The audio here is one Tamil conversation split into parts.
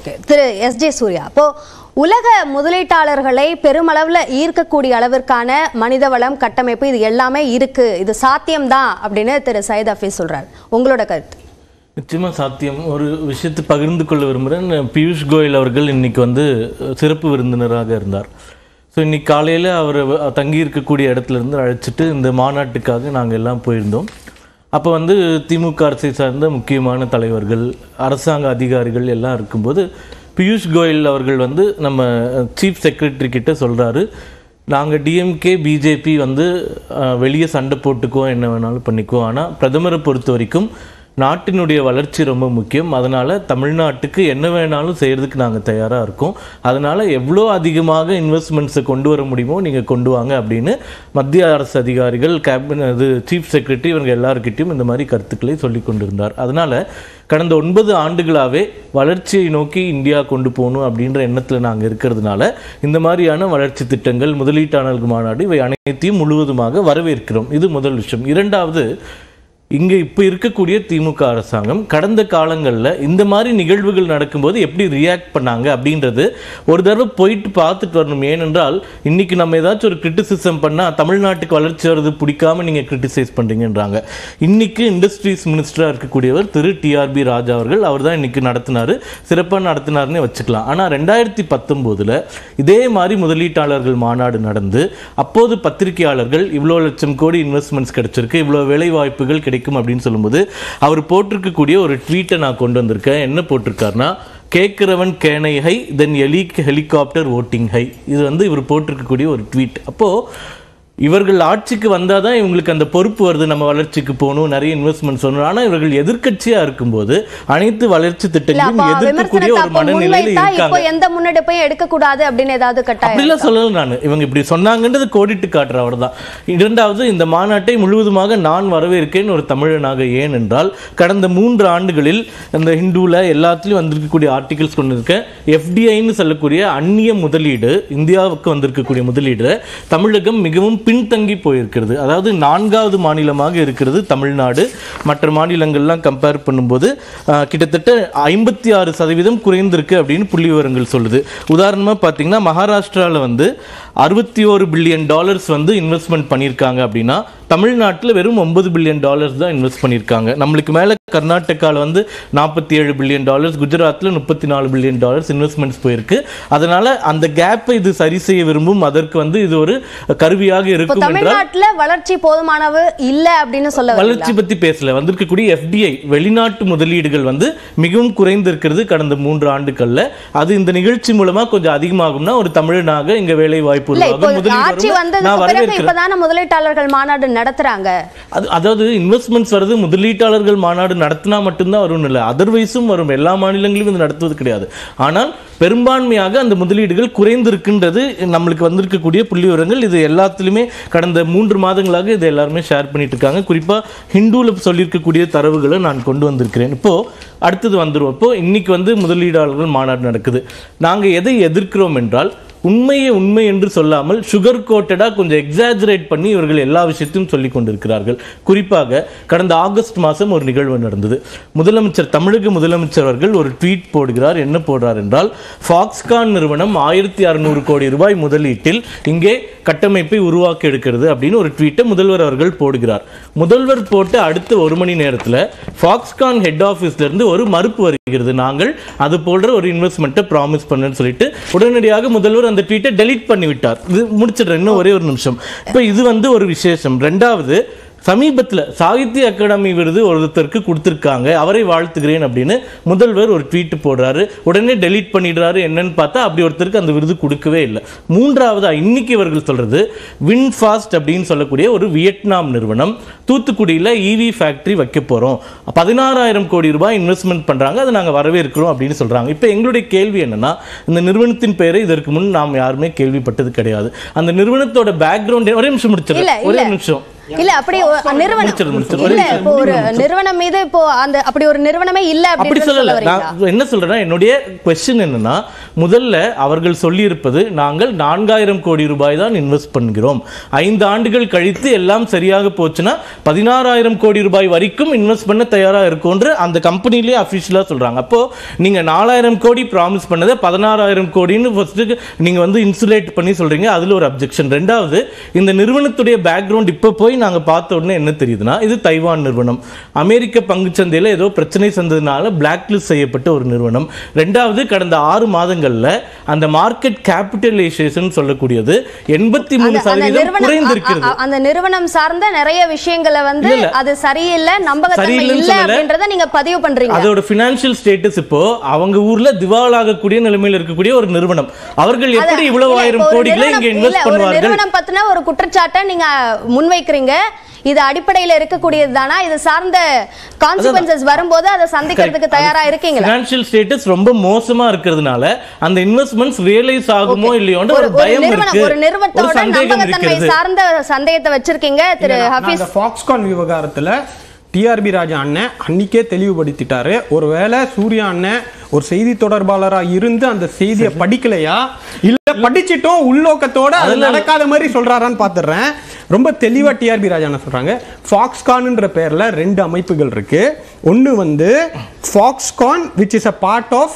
ஓகே திரு எஸ் ஜே சூர்யா அப்போ உலக முதலீட்டாளர்களை பெருமளவுல ஈர்க்கக்கூடிய அளவிற்கான மனித வளம் கட்டமைப்பு இது எல்லாமே இருக்கு இது சாத்தியம்தான் அப்படின்னு திரு சையத் ஹஃபீஸ் சொல்றாரு உங்களோட கருத்து நிச்சயமா சாத்தியம் ஒரு விஷயத்தை பகிர்ந்து கொள்ள விரும்புகிறேன் பியூஷ் கோயல் அவர்கள் இன்னைக்கு வந்து சிறப்பு விருந்தினராக இருந்தார் ஸோ இன்னைக்கு காலையில் அவர் தங்கி இருக்கக்கூடிய இடத்துல இருந்து அழைச்சிட்டு இந்த மாநாட்டுக்காக நாங்கள் எல்லாம் போயிருந்தோம் அப்போ வந்து திமுக அரசை சார்ந்த முக்கியமான தலைவர்கள் அரசாங்க அதிகாரிகள் எல்லாம் இருக்கும்போது பியூஷ் கோயல் அவர்கள் வந்து நம்ம சீஃப் செக்ரட்டரி கிட்ட சொல்கிறாரு நாங்கள் டிஎம்கே பிஜேபி வந்து அஹ், வெளியே சண்டை போட்டுக்குவோம் என்ன வேணாலும் பண்ணிக்குவோம் ஆனால் பிரதமரை பொறுத்த வரைக்கும் நாட்டினுடைய வளர்ச்சி ரொம்ப முக்கியம் அதனால் தமிழ்நாட்டுக்கு என்ன வேணாலும் செய்கிறதுக்கு நாங்கள் தயாராக இருக்கோம் அதனால் எவ்வளோ அதிகமாக இன்வெஸ்ட்மெண்ட்ஸை கொண்டு வர முடியுமோ நீங்கள் கொண்டு வாங்க அப்படின்னு மத்திய அரசு அதிகாரிகள் கேபின் இது சீஃப் செக்ரட்டரி இவங்க எல்லாருக்கிட்டையும் இந்த மாதிரி கருத்துக்களை சொல்லி கொண்டிருந்தார் அதனால் கடந்த ஒன்பது ஆண்டுகளாகவே வளர்ச்சியை நோக்கி இந்தியா கொண்டு போகணும் அப்படின்ற எண்ணத்தில் நாங்கள் இருக்கிறதுனால இந்த மாதிரியான வளர்ச்சி திட்டங்கள் முதலீட்டாளர்கள் மாநாடு இவை அனைத்தையும் முழுவதுமாக வரவேற்கிறோம் இது முதல் விஷயம் இரண்டாவது இங்கே இப்போ இருக்கக்கூடிய திமுக அரசாங்கம் கடந்த காலங்களில் இந்த மாதிரி நிகழ்வுகள் நடக்கும்போது எப்படி ரியாக்ட் பண்ணாங்க அப்படின்றது ஒரு தடவை போயிட்டு பார்த்துட்டு வரணும் ஏனென்றால் இன்னைக்கு நம்ம ஏதாச்சும் ஒரு கிரிட்டிசிசம் பண்ணால் தமிழ்நாட்டுக்கு வளர்ச்சி வருது பிடிக்காம நீங்கள் கிரிட்டிசைஸ் பண்ணுறீங்கன்றாங்க இன்னைக்கு இண்டஸ்ட்ரீஸ் மினிஸ்டராக இருக்கக்கூடியவர் திரு டிஆர்பி ராஜா அவர்கள் அவர் தான் இன்னைக்கு நடத்தினாரு சிறப்பாக நடத்தினாருன்னே வச்சுக்கலாம் ஆனால் ரெண்டாயிரத்தி பத்தொம்போதில் இதே மாதிரி முதலீட்டாளர்கள் மாநாடு நடந்து அப்போது பத்திரிகையாளர்கள் இவ்வளோ லட்சம் கோடி இன்வெஸ்ட்மெண்ட்ஸ் கிடைச்சிருக்கு இவ்வளோ வேலை வாய்ப்புகள் கிடைக்கும் அப்படின்னு சொல்லும்போது அவர் போட்டிருக்கக்கூடிய ஒரு ட்வீட்டை நான் கொண்டு வந்திருக்கேன் என்ன போட்டிருக்காருன்னா கேட்கிறவன் கேனை ஹை தென் எலி ஹெலிகாப்டர் ஓட்டிங் ஹை இது வந்து இவர் போட்டிருக்கக்கூடிய ஒரு ட்வீட் அப்போது இவர்கள் ஆட்சிக்கு வந்தால் தான் இவங்களுக்கு அந்த பொறுப்பு வருது நம்ம வளர்ச்சிக்கு போகணும் நிறைய இன்வெஸ்ட்மெண்ட்ஸ் வரணும் ஆனால் இவர்கள் எதிர்க்கட்சியாக இருக்கும்போது அனைத்து வளர்ச்சி இல்ல திட்டங்களையும் அப்ப எதிர்க்கக்கூடிய விமர்சனத்தை ஒரு அப்ப மனநிலையில் முன்வைத்தா இப்போ இருக்காங்க எந்த முன்னெடுப்பையும் எடுக்கக்கூடாது அப்படின்னு ஏதாவது கட்டாயம் அப்படிலாம் சொல்லல நான் இவங்க இப்படி சொன்னாங்கன்றது கோடிட்டு காட்டுற அவ்வளவுதான் இரண்டாவது இந்த மாநாட்டை முழுவதுமாக நான் வரவேற்கேன் ஒரு தமிழனாக ஏன் என்றால் கடந்த மூன்று ஆண்டுகளில் இந்த ஹிந்துல எல்லாத்துலயும் வந்திருக்கக்கூடிய ஆர்டிகல்ஸ் கொண்டு இருக்கேன் எஃப்டிஐன்னு சொல்லக்கூடிய அந்நிய முதலீடு இந்தியாவுக்கு வந்திருக்கக்கூடிய முதலீடு தமிழகம் மிகவும் பின்தங்கி போயிருக்கிறது அதாவது நான்காவது மாநிலமாக இருக்கிறது தமிழ்நாடு மற்ற மாநிலங்கள்லாம் கம்பேர் பண்ணும்போது ஆஹ், கிட்டத்தட்ட ஐம்பத்தி ஆறு சதவீதம் குறைந்திருக்கு அப்படின்னு புள்ளி விவரங்கள் சொல்லுது உதாரணமாக பார்த்தீங்கன்னா மகாராஷ்டிராவில் வந்து அறுபத்தி ஒரு பில்லியன் டாலர்ஸ் வந்து இன்வெஸ்ட்மெண்ட் பண்ணியிருக்காங்க அப்படின்னா தமிழ்நாட்டில் வெறும் ஒன்பது பில்லியன் டாலர்ஸ் தான் இன்வெஸ்ட் பண்ணியிருக்காங்க நம்மளுக்கு மேலே கர்நாடகாவில் வந்து நாற்பத்தி ஏழு பில்லியன் டாலர்ஸ் குஜராத்தில் முப்பத்தி நாலு பில்லியன் டாலர்ஸ் இன்வெஸ்ட்மெண்ட்ஸ் போயிருக்கு அதனால அந்த கேப்பை இது சரி செய்ய விரும்பும் அதற்கு வந்து இது ஒரு கருவியாக இப்போ இருக்கும் என்றால் தமிழ்நாட்டுல வளர்ச்சி போதுமானவு இல்ல அப்படின்னு சொல்ல வரீங்களா? வளர்ச்சி பத்தி பேசல வந்திருக்கக்கூடிய எஃப்டிஐ வெளிநாட்டு முதலீடுகள் வந்து மிகவும் குறைந்திருக்கிறது கடந்த மூன்று ஆண்டுகள்ல அது இந்த நிகழ்ச்சி மூலமா கொஞ்சம் அதிகமாகும்னா ஒரு தமிழனாக இங்க வேலை வாய்ப்பு இல்ல இப்போ உருவாகும் முதலீடு ஆட்சி வரும்னு வந்ததுக்கு நான் பிறகு வரவேற்கிறேன் இப்பதானே முதலீட்டாளர்கள் மாநாடு நடத்துறாங்க அது அதாவது இன்வெஸ்ட்மெண்ட்ஸ் வருது முதலீட்டாளர்கள் மாநாடு நடத்தினா மட்டும்தான் வரும்னு இல்லை அதர்வைஸும் வரும் எல்லா மாநிலங்களிலும் இது நடத்துவது கிடையாது ஆனால் பெரும்பான்மையாக அந்த முதலீடுகள் குறைந்திருக்கின்றது நம்மளுக்கு வந்திருக்கக்கூடிய புள்ளி விவரங்கள் இது எல்லாத்துலேயுமே கடந்த மூன்று மாதங்களாக இது எல்லாருமே ஷேர் பண்ணிட்டு இருக்காங்க குறிப்பாக ஹிந்துல சொல்லியிருக்கக்கூடிய தரவுகளை நான் கொண்டு வந்திருக்கிறேன் இப்போ அடுத்தது வந்துருவோம் இப்போ இன்னைக்கு வந்து முதலீடாளர்கள் மாநாடு நடக்குது நாங்கள் எதை எதிர்க்கிறோம் என்றால் உண்மையை உண்மை என்று சொல்லாமல் சுகர் கோட்டடாக கொஞ்சம் எக்ஸாஜரேட் பண்ணி இவர்கள் எல்லா விஷயத்தையும் சொல்லி கொண்டிருக்கிறார்கள் குறிப்பாக கடந்த ஆகஸ்ட் மாதம் ஒரு நிகழ்வு நடந்தது முதலமைச்சர் தமிழக முதலமைச்சர் அவர்கள் ஒரு ட்வீட் போடுகிறார் என்ன போடுறார் என்றால் ஃபாக்ஸ்கான் நிறுவனம் ஆயிரத்தி அறுநூறு கோடி ரூபாய் முதலீட்டில் இங்கே கட்டமைப்பை உருவாக்கி எடுக்கிறது அப்படின்னு ஒரு ட்வீட்டை முதல்வர் அவர்கள் போடுகிறார் முதல்வர் போட்ட அடுத்த ஒரு மணி நேரத்தில் ஃபாக்ஸ்கான் ஹெட் ஆஃபீஸ்ல இருந்து ஒரு மறுப்பு வருகிறது நாங்கள் அது போன்ற ஒரு இன்வெஸ்ட்மெண்ட்டை ப்ராமிஸ் பண்ணுன்னு சொல்லிட்டு உடனடியாக முதல்வர் அந்த ட்வீட்டை டெலீட் பண்ணி விட்டார் இது முடிச்சிடுறேன் இன்னும் ஒரே ஒரு நிமிஷம் இப்போ இது வந்து ஒரு விசேஷம் ரெண்டாவது சமீபத்தில் சாகித்ய அகாடமி விருது ஒருத்தருக்கு கொடுத்துருக்காங்க அவரை வாழ்த்துகிறேன் அப்படின்னு முதல்வர் ஒரு ட்வீட் போடுறாரு உடனே டெலீட் பண்ணிடுறாரு என்னன்னு பார்த்தா அப்படி ஒருத்தருக்கு அந்த விருது கொடுக்கவே இல்லை மூன்றாவதா இன்னைக்கு இவர்கள் சொல்றது வின்ஃபாஸ்ட் அப்படின்னு சொல்லக்கூடிய ஒரு வியட்நாம் நிறுவனம் தூத்துக்குடியில் இவி ஃபேக்டரி வைக்க போகிறோம் பதினாறாயிரம் கோடி ரூபாய் இன்வெஸ்ட்மெண்ட் பண்ணுறாங்க அதை நாங்கள் வரவேற்கிறோம் அப்படின்னு சொல்கிறாங்க இப்போ எங்களுடைய கேள்வி என்னன்னா இந்த நிறுவனத்தின் பெயரை இதற்கு முன் நாம் யாருமே கேள்விப்பட்டது கிடையாது அந்த நிறுவனத்தோட பேக்ரவுண்ட் ஒரே நிமிஷம் இல்ல, முடிச்சிடறேன் ஒரே இல்ல. நிமிஷம் இல்ல அப்படி ஒரு நிறுவனம் முடிச்சிரு, முடிச்சிரு. இல்ல இப்போ ஒரு நிறுவனம் மீது இப்போ அந்த அப்படி ஒரு நிறுவனமே இல்ல அப்படி அப்படின்னு சொல்லல சொல்ல வரீங்களா நான் என்ன சொல்றேன்னா என்னுடைய கொஸ்டின் என்னன்னா முதல்ல அவர்கள் சொல்லியிருப்பது நாங்கள் நான்காயிரம் கோடி ரூபாய் தான் இன்வெஸ்ட் பண்ணுகிறோம் ஐந்து ஆண்டுகள் கழித்து எல்லாம் சரியாக போச்சுன்னா பதினாறாயிரம் கோடி ரூபாய் வரைக்கும் இன்வெஸ்ட் பண்ண தயாரா இருக்கும்ன்ற அந்த கம்பெனிலேயே அஃபிஷியலா சொல்றாங்க அப்போ நீங்க நாலாயிரம் கோடி ப்ராமிஸ் பண்ணதை பதினாறாயிரம் கோடின்னு ஃபர்ஸ்ட் நீங்க வந்து இன்சுலேட் பண்ணி சொல்றீங்க அதுல ஒரு அப்ஜெக்ஷன் ரெண்டாவது இந்த நிறுவனத்துடைய பேக்ரவுண்ட் இப்போ போய் நாங்க பார்த்த உடனே என்ன தெரியுதுன்னா இது தைவான் நிறுவனம் அமெரிக்க பங்குச்சந்தையில ஏதோ பிரச்சனை சந்ததுனால பிளாக் லிஸ்ட் செய்யப்பட்ட ஒரு நிறுவனம் ரெண்டாவது கடந்த ஆறு மாதங்கள்ல அந்த மார்க்கெட் கேபிட்டலைசேஷன் சொல்லக்கூடியது எண்பத்தி மூணு அந்த- அந்த சதவீதம் நிறுவனம் குறைந்திருக்கிறது அ- அ- அந்த நிறுவனம் சார்ந்த நிறைய விஷயங்களை வந்து இல்ல, இல்ல. அது சரியில்லை நம்பகத்தன்மை சரியில்லைன்னு இல்ல சொல்லல. அப்படின்றத நீங்க பதிவு பண்றீங்க அதோட பினான்சியல் ஸ்டேட்டஸ் இப்போ அவங்க ஊர்ல திவாலாகக்கூடிய நிலைமையில் இருக்கக்கூடிய ஒரு நிறுவனம் அவர்கள் எப்படி அதான், இவ்வளவு இல்ல, ஆயிரம் இப்போ ஒரு கோடிகளை இங்க நிறுவனம்- இன்வெஸ்ட் இல்ல, ஒரு பண்ணுவார்கள் நிறுவனம் பத்தின ஒரு குற்றச்சாட்டை நீங்க முன்வைக்கிறீங்க இது அடிப்படையில இருக்கக்கூடியது தானா இது சார்ந்த கான்சிக்வன்சஸ் வரும்போது அதை சந்திக்கிறதுக்கு தயாரா இருக்கீங்களா பினான்சியல் ஸ்டேட்டஸ் ரொம்ப மோசமா இருக்கிறதுனால அந்த இன்வெஸ்ட்மெண்ட்ஸ் ரியலைஸ் ஆகுமோ இல்லையோன்ற ஒரு ஒரு ஒரு பயம் நிறுவனம் இருக்கு ஒரு ஒரு நிறுவனத்தோட சந்தேகம் நம்பகத்தன்மை இருக்கிறது சார்ந்த சந்தேகத்தை வச்சிருக்கீங்க திரு நான் ஹபீஸ் அந்த ஃபாக்ஸ்கான் விவகாரத்துல டிஆர்பி ராஜா அண்ணன் அன்னைக்கே தெளிவுபடுத்திட்டாரு ஒருவேளை சூர்யா அண்ணன் ஒரு செய்தி தொடர்பாளரா இருந்து அந்த செய்தியை படிக்கலையா இல்ல படிச்சிட்டோம் உள்நோக்கத்தோட அது நடக்காத மாதிரி சொல்றாரான்னு பாத்துறேன் ரொம்ப தெளிவா டிஆர்பி ராஜா அண்ணன் சொல்றாங்க ஃபாக்ஸ்கான்ன்ற பேர்ல ரெண்டு அமைப்புகள் இருக்கு ஒன்னு வந்து Foxconn which is a part of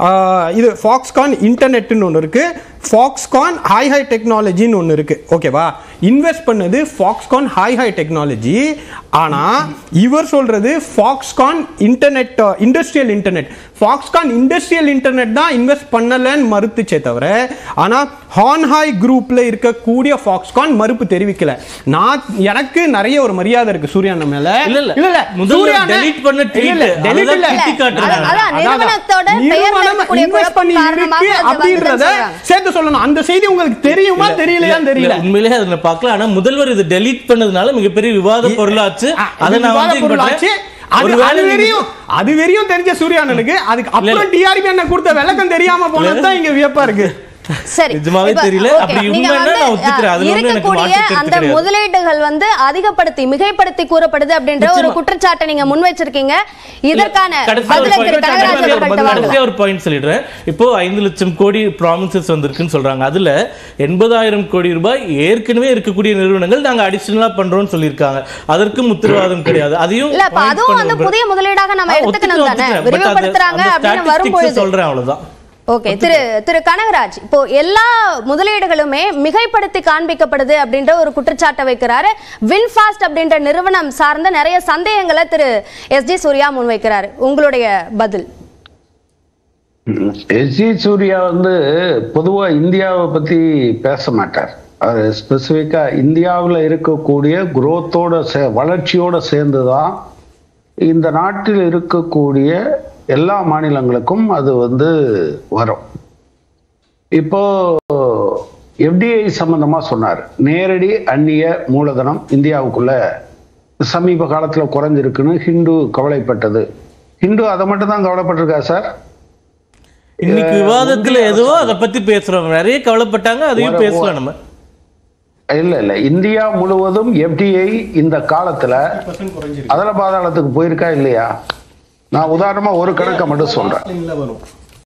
இது ஃபாக்ஸ்கான் இன்டர்நெட்னு ஒன்று இருக்கு ஃபாக்ஸ்கான் ஹை ஹை டெக்னாலஜின்னு ஒன்று இருக்கு ஓகேவா இன்வெஸ்ட் பண்ணது ஃபாக்ஸ்கான் ஹை ஹை டெக்னாலஜி ஆனா இவர் சொல்றது Foxconn internet industrial internet Foxconn industrial internet தான் இன்வெஸ்ட் பண்ணலன்னு மறுத்துச்சே தவிர ஆனா ஹான்ஹாய் குரூப்ல இருக்கக்கூடிய ஃபாக்ஸ்கான் மறுப்பு தெரிவிக்கல நான் எனக்கு நிறைய ஒரு மரியாதை இருக்கு சூர்யா அண்ணன் மேல இல்ல, இல்ல. இல்ல இல்ல முதல்ல சூர்யா அண்ணன்- delete பண்ண tweet. இல்ல, இல்ல, delete அதுதான் இல்ல. சுட்டி காட்டுறாங்க. அதான், அதான், நிறுவனத்தோட பெயர்ல நிறுவனம் இருக்கக்கூடிய invest பண்ணி குழப்பம் காரணமாக இருக்கு அது அப்படின்றத வந்துச்சுன்னு சொல்றாங்க. சேர்த்து சொல்லணும் அந்த செய்தி உங்களுக்கு தெரியுமா தெரியலையான்னு தெரியல இல்ல, உண்மையிலேயே அதை நான் பார்க்கல ஆனா முதல்வர் இது டெலீட் பண்ணதுனால மிகப்பெரிய விவாத பொருளாச்சு அ, அதை இது நான் விவாத வந்து இங்க பொருளாச்சு. பண்றேன். அது ஒருவேளை அது நீங்க- வெறியும் அது வெறியும் தெரிஞ்ச சூர்யானனுக்கு அதுக்கு அப்புறம் டிஆர்பி அண்ணன் கொடுத்த விளக்கம் தெரியாம போனதுதான் இங்க வியப்பா இருக்கு சரி நிஜமாவே இப்ப, தெரியல. okay, அப்படி நீங்க உண்மைன்னா வந்து, நான் ஒத்துக்கிறேன். அதுல வந்து எனக்கு இருக்கக்கூடிய மாற்று கருத்து அந்த கிடையாது. முதலீடுகள் வந்து அதிகப்படுத்தி மிகைப்படுத்தி கூறப்படுது அப்படின்ற ஒரு நிச்சயமா. குற்றச்சாட்டை நீங்க முன் வச்சிருக்கீங்க இதற்கான கடைசியா ஒரு பதிலை திரு point கனகராஜ் கடைசியா ஒரு அவர்கள்ட்ட பதில் வாங்கலாம் கடைசியா ஒரு பாயிண்ட் சொல்லிடுறேன் இப்போ ஐந்து லட்சம் கோடி ப்ராமிசஸ் வந்திருக்குன்னு சொல்றாங்க அதுல எண்பதாயிரம் கோடி ரூபாய் ஏற்கனவே இருக்கக்கூடிய நிறுவனங்கள் நாங்க அடிஷனலா பண்றோம்னு சொல்லியிருக்காங்க அதற்கும் உத்தரவாதம் கிடையாது அதையும் இல்ல அப்ப point அதுவும் பண்ண வந்து விரும்புறேன். புதிய முதலீடாக நம்ம ஆ, எடுத்துக்கணும் ஒத்துக்கிறேன், தானே ஒத்துக்கிறேன். But அது- விரிவுபடுத்துறாங்க அந்த அப்படின்னு statistics வரும்பொழுது சொல்றேன் அவ்வளவுதான் ஓகே திரு திரு கனகராஜ் இப்போ எல்லா முதலீடுகளுமே மிகைப்படுத்தி காண்பிக்கப்படுது அப்படின்ற ஒரு குற்றச்சாட்டை வைக்கிறாரு வின்ஃபாஸ்ட் அப்படின்ற நிறுவனம் சார்ந்த நிறைய சந்தேகங்களை திரு எஸ் ஜி சூர்யா முன்வைக்கிறாரு உங்களுடைய பதில் எஸ்ஜி சூர்யா வந்து பொதுவா இந்தியாவை பத்தி பேச மாட்டார் அது ஸ்பெசிஃபிக்கா இந்தியாவில் இருக்கக்கூடிய குரோத்தோட சே வளர்ச்சியோட சேர்ந்து தான் இந்த நாட்டில் இருக்கக்கூடிய எல்லா மாநிலங்களுக்கும் அது வந்து வரும் இப்போ எஃப்டிஐ சம்பந்தமா சொன்னார் நேரடி அந்நிய மூலதனம் இந்தியாவுக்குள்ள சமீப காலத்துல குறைஞ்சிருக்குன்னு ஹிந்து கவலைப்பட்டது ஹிந்து அதை மட்டும் தான் கவலைப்பட்டிருக்கா சார் இன்னைக்கு விவாதத்துல எதுவோ அதை பத்தி பேசுறோம் நிறைய கவலைப்பட்டாங்க அதையும் ஒரு- பேசலாம் நம்ம இல்ல இல்ல இந்தியா முழுவதும் எஃப்டிஐ இந்த காலத்துல அதல பாதாளத்துக்கு போயிருக்கா இல்லையா நான் உதாரணமா ஒரு கணக்கை மட்டும் சொல்றேன் வரும்